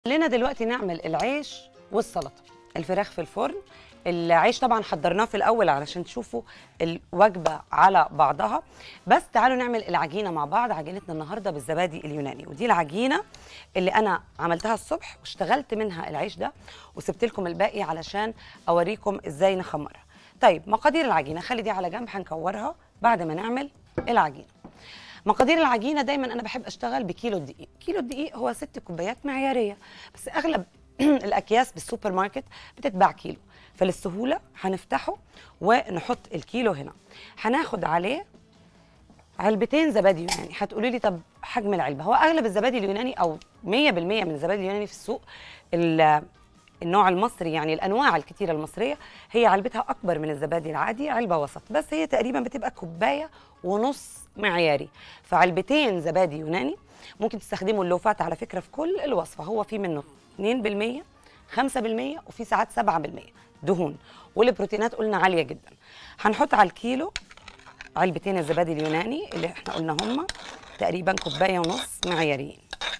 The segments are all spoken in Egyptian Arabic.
خلينا دلوقتي نعمل العيش والسلطه الفراخ في الفرن العيش طبعا حضرناه في الاول علشان تشوفوا الوجبه على بعضها بس تعالوا نعمل العجينه مع بعض عجينتنا النهارده بالزبادي اليوناني ودي العجينه اللي انا عملتها الصبح واشتغلت منها العيش ده وسبت لكم الباقي علشان اوريكم ازاي نخمرها طيب مقادير العجينه خلي دي على جنب هنكورها بعد ما نعمل العجينه مقادير العجينه دايما انا بحب اشتغل بكيلو الدقيق كيلو الدقيق هو ست كوبايات معياريه بس اغلب الاكياس بالسوبر ماركت بتتباع كيلو فللسهوله هنفتحه ونحط الكيلو هنا هناخد عليه علبتين زبادي يوناني هتقولي لي طب حجم العلبه هو اغلب الزبادي اليوناني او 100% من الزبادي اليوناني في السوق ال- النوع المصري يعني الانواع الكتيره المصريه هي علبتها اكبر من الزبادي العادي علبه وسط بس هي تقريبا بتبقى كوبايه ونص معياري فعلبتين زبادي يوناني ممكن تستخدموا اللوفات على فكره في كل الوصفه هو في منه 2% 5% وفي ساعات 7% دهون والبروتينات قلنا عاليه جدا هنحط على الكيلو علبتين الزبادي اليوناني اللي احنا قلنا هم تقريبا كوبايه ونص معياريين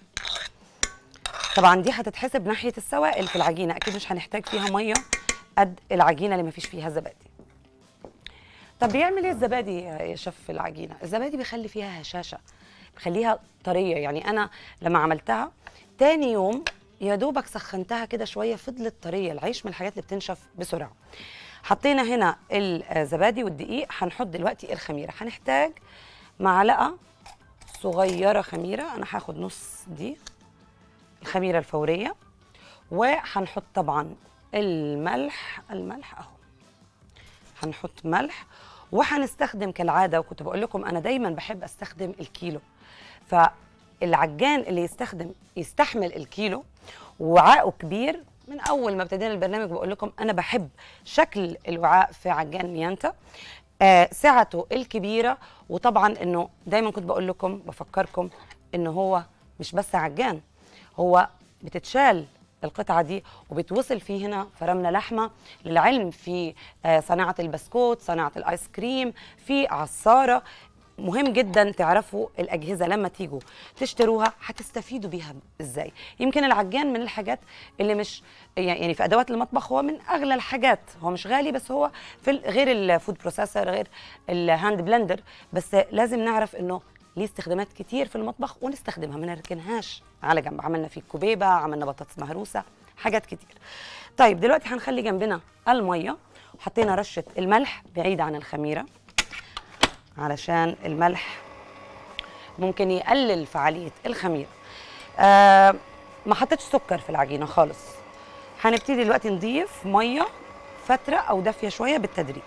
طبعا دي هتتحسب ناحيه السوائل في العجينه اكيد مش هنحتاج فيها ميه قد العجينه اللي ما فيش فيها زبادي طب بيعمل ايه الزبادي يا شيف في العجينه الزبادي بيخلي فيها هشاشه بيخليها طريه يعني انا لما عملتها تاني يوم يا دوبك سخنتها كده شويه فضلت طريه العيش من الحاجات اللي بتنشف بسرعه حطينا هنا الزبادي والدقيق هنحط دلوقتي الخميره هنحتاج معلقه صغيره خميره انا هاخد نص دي الخميره الفوريه وهنحط طبعا الملح الملح اهو هنحط ملح وهنستخدم كالعاده وكنت بقول لكم انا دايما بحب استخدم الكيلو فالعجان اللي يستخدم يستحمل الكيلو ووعاءه كبير من اول ما ابتدينا البرنامج بقول لكم انا بحب شكل الوعاء في عجان ميانتا آه سعته الكبيره وطبعا انه دايما كنت بقول لكم بفكركم انه هو مش بس عجان هو بتتشال القطعة دي وبتوصل فيه هنا فرمنا لحمة للعلم في آه، صناعة البسكوت صناعة الآيس كريم في عصارة مهم جدا تعرفوا الأجهزة لما تيجوا تشتروها هتستفيدوا بيها ازاي يمكن العجان من الحاجات اللي مش يعني في أدوات المطبخ هو من أغلى الحاجات هو مش غالي بس هو في ال- غير الفود بروسيسور غير الهاند بلندر بس لازم نعرف انه ليه استخدامات كتير في المطبخ ونستخدمها ما نركنهاش على جنب عملنا فيه كوبيبه عملنا بطاطس مهروسه حاجات كتير طيب دلوقتي هنخلي جنبنا الميه وحطينا رشه الملح بعيد عن الخميره علشان الملح ممكن يقلل فعاليه الخميره آه ما حطيتش سكر في العجينه خالص هنبتدي دلوقتي نضيف ميه فتره او دافيه شويه بالتدريج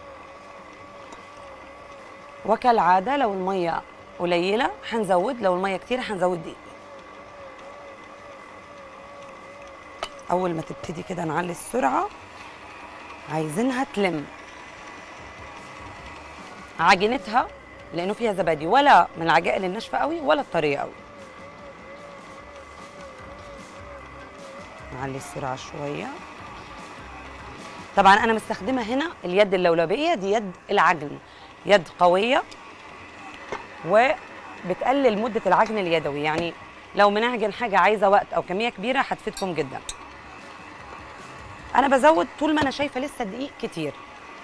وكالعاده لو الميه قليله هنزود لو الميه كتير هنزود دقيق اول ما تبتدي كده نعلي السرعه عايزينها تلم عجينتها لانه فيها زبادي ولا من العجائن الناشفه قوي ولا الطريه قوي نعلي السرعه شويه طبعا انا مستخدمه هنا اليد اللولبيه دي يد العجن يد قويه وبتقلل مده العجن اليدوي يعني لو بنعجن حاجه عايزه وقت او كميه كبيره هتفيدكم جدا انا بزود طول ما انا شايفه لسه الدقيق كتير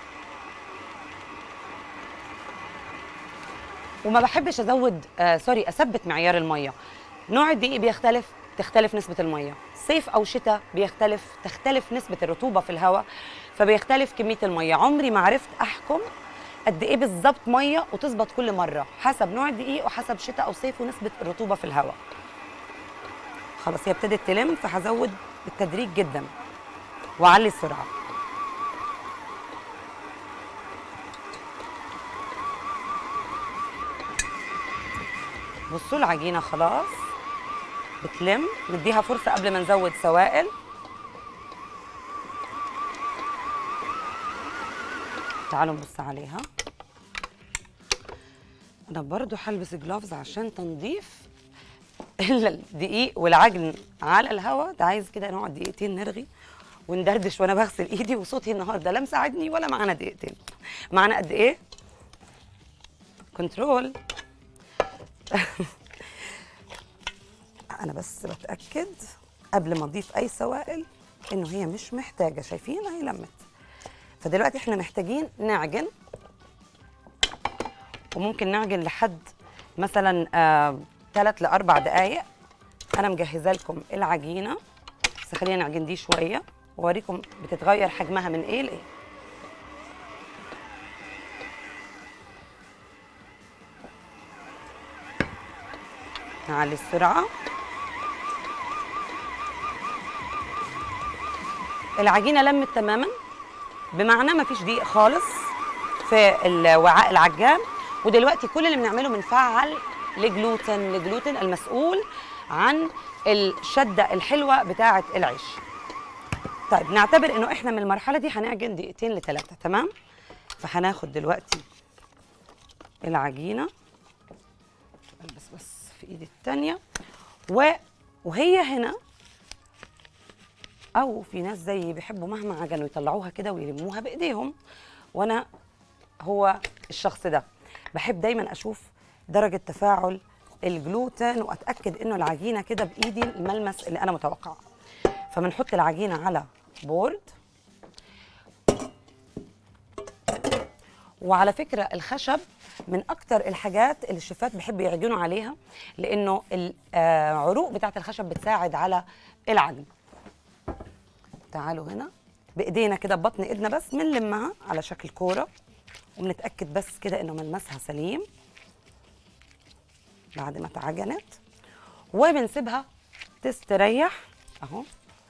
وما بحبش ازود آه سوري اثبت معيار الميه نوع الدقيق بيختلف تختلف نسبة المية صيف أو شتاء بيختلف تختلف نسبة الرطوبة في الهواء فبيختلف كمية المية عمري ما عرفت أحكم قد إيه بالظبط مية وتظبط كل مرة حسب نوع الدقيق وحسب شتاء أو صيف ونسبة الرطوبة في الهواء خلاص هي ابتدت تلم فهزود بالتدريج جدا وأعلي السرعة بصوا العجينة خلاص بتلم نديها فرصة قبل ما نزود سوائل تعالوا نبص عليها انا برضو هلبس جلافز عشان تنظيف الدقيق والعجن على الهواء ده عايز كده نقعد دقيقتين نرغي وندردش وانا بغسل ايدي وصوتي النهارده لا مساعدني ولا معانا دقيقتين معانا قد ايه كنترول انا بس بتاكد قبل ما اضيف اي سوائل انه هي مش محتاجه شايفين هي لمت فدلوقتي احنا محتاجين نعجن وممكن نعجن لحد مثلا آه ثلاث لاربع دقائق انا مجهزه لكم العجينه بس خلينا نعجن دي شويه واوريكم بتتغير حجمها من ايه لايه نعلي السرعه العجينه لمت تماما بمعنى ما فيش دقيق خالص في الوعاء العجان ودلوقتي كل اللي بنعمله بنفعل الجلوتين الجلوتين المسؤول عن الشده الحلوه بتاعه العيش طيب نعتبر انه احنا من المرحله دي هنعجن دقيقتين لثلاثه تمام فهناخد دلوقتي العجينه بس بس في ايدي الثانيه و وهي هنا او في ناس زيي بيحبوا مهما عجنوا يطلعوها كده ويلموها بايديهم وانا هو الشخص ده بحب دايما اشوف درجه تفاعل الجلوتين واتاكد انه العجينه كده بايدي الملمس اللي انا متوقعه فبنحط العجينه على بورد وعلى فكره الخشب من اكتر الحاجات اللي الشيفات بيحبوا يعجنوا عليها لانه العروق بتاعه الخشب بتساعد على العجن تعالوا هنا بايدينا كده ببطن ايدنا بس بنلمها على شكل كوره وبنتاكد بس كده انه ملمسها سليم بعد ما اتعجنت وبنسيبها تستريح اهو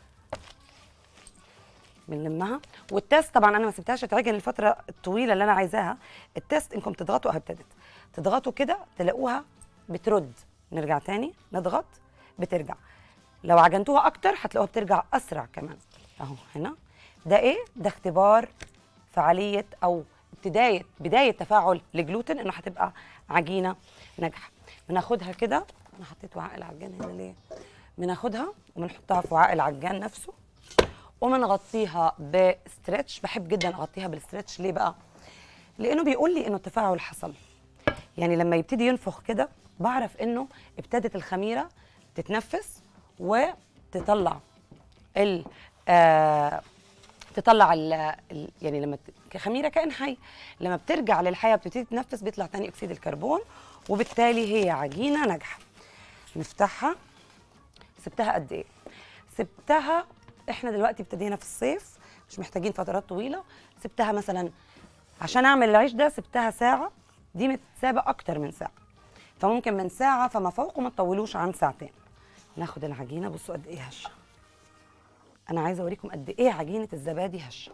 بنلمها والتست طبعا انا ما سبتهاش تتعجن الفتره الطويله اللي انا عايزاها التست انكم تضغطوا اهي ابتدت تضغطوا كده تلاقوها بترد نرجع تاني نضغط بترجع لو عجنتوها اكتر هتلاقوها بترجع اسرع كمان اهو هنا ده ايه ده اختبار فعاليه او ابتدايه بدايه تفاعل الجلوتين انه هتبقى عجينه ناجحه بناخدها كده انا حطيت وعاء العجان هنا ليه بناخدها وبنحطها في وعاء العجان نفسه وبنغطيها بستريتش بحب جدا اغطيها بالستريتش ليه بقى لانه بيقول لي انه التفاعل حصل يعني لما يبتدي ينفخ كده بعرف انه ابتدت الخميره تتنفس وتطلع ال آه تطلع ال ال يعني لما كخميره كائن حي لما بترجع للحياه بتبتدي تتنفس بيطلع ثاني اكسيد الكربون وبالتالي هي عجينه ناجحه نفتحها سبتها قد ايه سبتها احنا دلوقتي ابتدينا في الصيف مش محتاجين فترات طويله سبتها مثلا عشان اعمل العيش ده سبتها ساعه دي متسابه اكتر من ساعه فممكن من ساعه فما فوق وما تطولوش عن ساعتين ناخد العجينه بصوا قد ايه هشه انا عايزه اوريكم قد ايه عجينه الزبادي هشه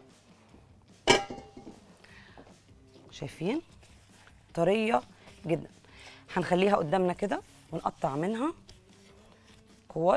شايفين طريه جدا هنخليها قدامنا كده ونقطع منها كور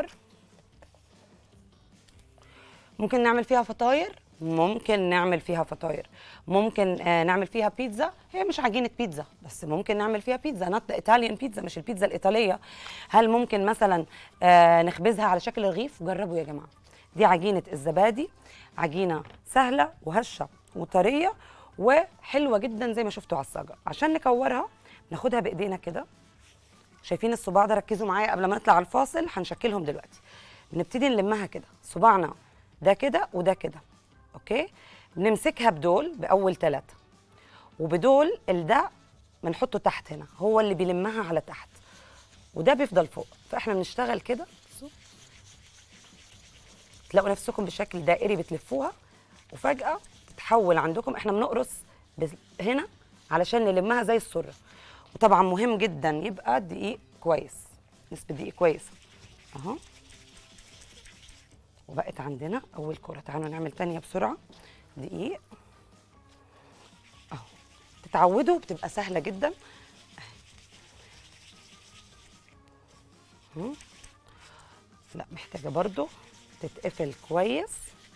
ممكن نعمل فيها فطاير ممكن نعمل فيها فطاير ممكن آه نعمل فيها بيتزا هي مش عجينه بيتزا بس ممكن نعمل فيها بيتزا نوت ايطاليان بيتزا مش البيتزا الايطاليه هل ممكن مثلا آه نخبزها على شكل رغيف جربوا يا جماعه دي عجينه الزبادي عجينه سهله وهشه وطريه وحلوه جدا زي ما شفتوا على الصاجه عشان نكورها ناخدها بايدينا كده شايفين الصباع ده ركزوا معايا قبل ما نطلع على الفاصل هنشكلهم دلوقتي بنبتدي نلمها كده صباعنا ده كده وده كده اوكي بنمسكها بدول باول ثلاثه وبدول الده بنحطه تحت هنا هو اللي بيلمها على تحت وده بيفضل فوق فاحنا بنشتغل كده تلاقوا نفسكم بشكل دائري بتلفوها وفجاه تتحول عندكم احنا بنقرص هنا علشان نلمها زي السره وطبعا مهم جدا يبقى دقيق كويس نسبه دقيق كويسه اهو وبقت عندنا اول كره تعالوا نعمل تانية بسرعه دقيق اهو تتعودوا بتبقى سهله جدا اهو لا محتاجه برضو تتقفل كويس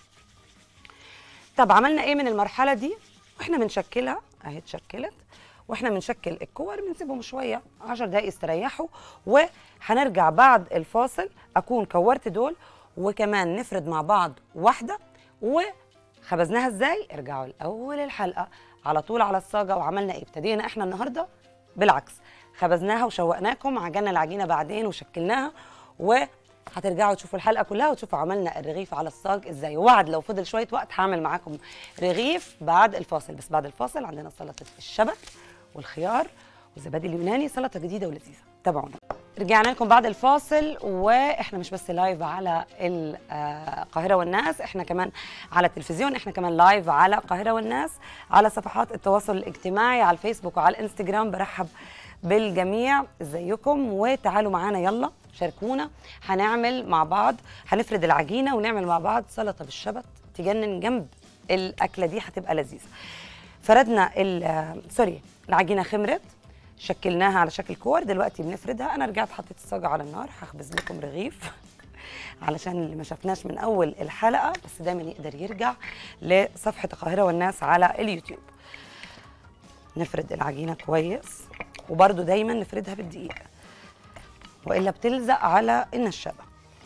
طب عملنا ايه من المرحله دي واحنا بنشكلها اهي اتشكلت واحنا بنشكل الكور بنسيبهم شويه 10 دقايق يستريحوا وهنرجع بعد الفاصل اكون كورت دول وكمان نفرد مع بعض واحده وخبزناها ازاي ارجعوا لاول الحلقه على طول على الصاجه وعملنا ايه ابتدينا احنا النهارده بالعكس خبزناها وشوقناكم عجنا العجينه بعدين وشكلناها هترجعوا تشوفوا الحلقه كلها وتشوفوا عملنا الرغيف على الصاج ازاي وعد لو فضل شويه وقت هعمل معاكم رغيف بعد الفاصل بس بعد الفاصل عندنا سلطه الشبت والخيار والزبادي اليوناني سلطه جديده ولذيذه تابعونا رجعنا لكم بعد الفاصل واحنا مش بس لايف على القاهره والناس احنا كمان على التلفزيون احنا كمان لايف على القاهره والناس على صفحات التواصل الاجتماعي على الفيسبوك وعلى الانستجرام برحب بالجميع ازيكم وتعالوا معانا يلا شاركونا هنعمل مع بعض هنفرد العجينه ونعمل مع بعض سلطه بالشبت تجنن جنب الاكله دي هتبقى لذيذه فردنا ال- سوري العجينه خمرت شكلناها على شكل كور دلوقتي بنفردها انا رجعت حطيت الصاجه على النار هخبز لكم رغيف علشان اللي ما شفناش من اول الحلقه بس دايما يقدر يرجع لصفحه القاهره والناس على اليوتيوب نفرد العجينه كويس وبرده دايما نفردها بالدقيق والا بتلزق على النشابه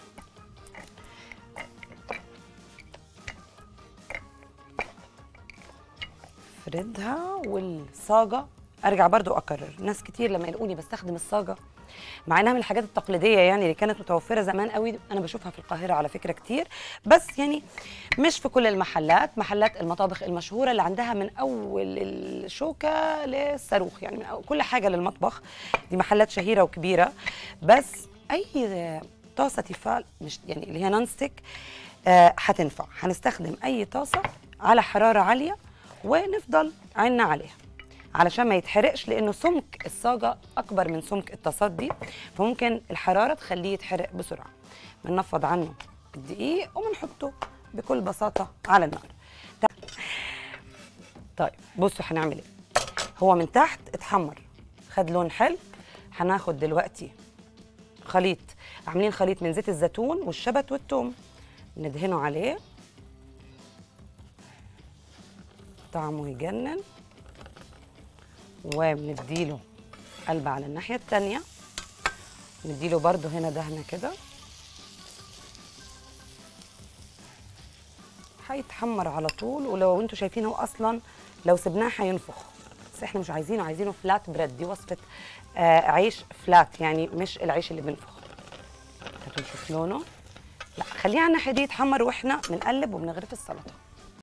افردها والصاجه ارجع برضو اكرر ناس كتير لما يلاقوني بستخدم الصاجه مع انها من الحاجات التقليديه يعني اللي كانت متوفره زمان قوي انا بشوفها في القاهره على فكره كتير بس يعني مش في كل المحلات محلات المطابخ المشهوره اللي عندها من اول الشوكه للصاروخ يعني من أول كل حاجه للمطبخ دي محلات شهيره وكبيره بس اي طاسه تيفال مش يعني اللي هي نون ستيك آه، هتنفع هنستخدم اي طاسه على حراره عاليه ونفضل عيننا عليها علشان ما يتحرقش لانه سمك الصاجه اكبر من سمك الطاسات دي فممكن الحراره تخليه يتحرق بسرعه بننفض عنه الدقيق وبنحطه بكل بساطه على النار تع- طيب بصوا هنعمل ايه هو من تحت اتحمر خد لون حلو هناخد دلوقتي خليط عاملين خليط من زيت الزيتون والشبت والثوم ندهنه عليه طعمه يجنن وبنديله قلب على الناحية التانية نديله برضو هنا دهنة كده هيتحمر على طول ولو انتوا شايفين هو اصلا لو سبناه هينفخ بس احنا مش عايزينه عايزينه فلات بريد دي وصفة آه عيش فلات يعني مش العيش اللي بينفخ هاتوا نشوف لونه لا خليه على الناحية دي يتحمر واحنا بنقلب وبنغرف السلطة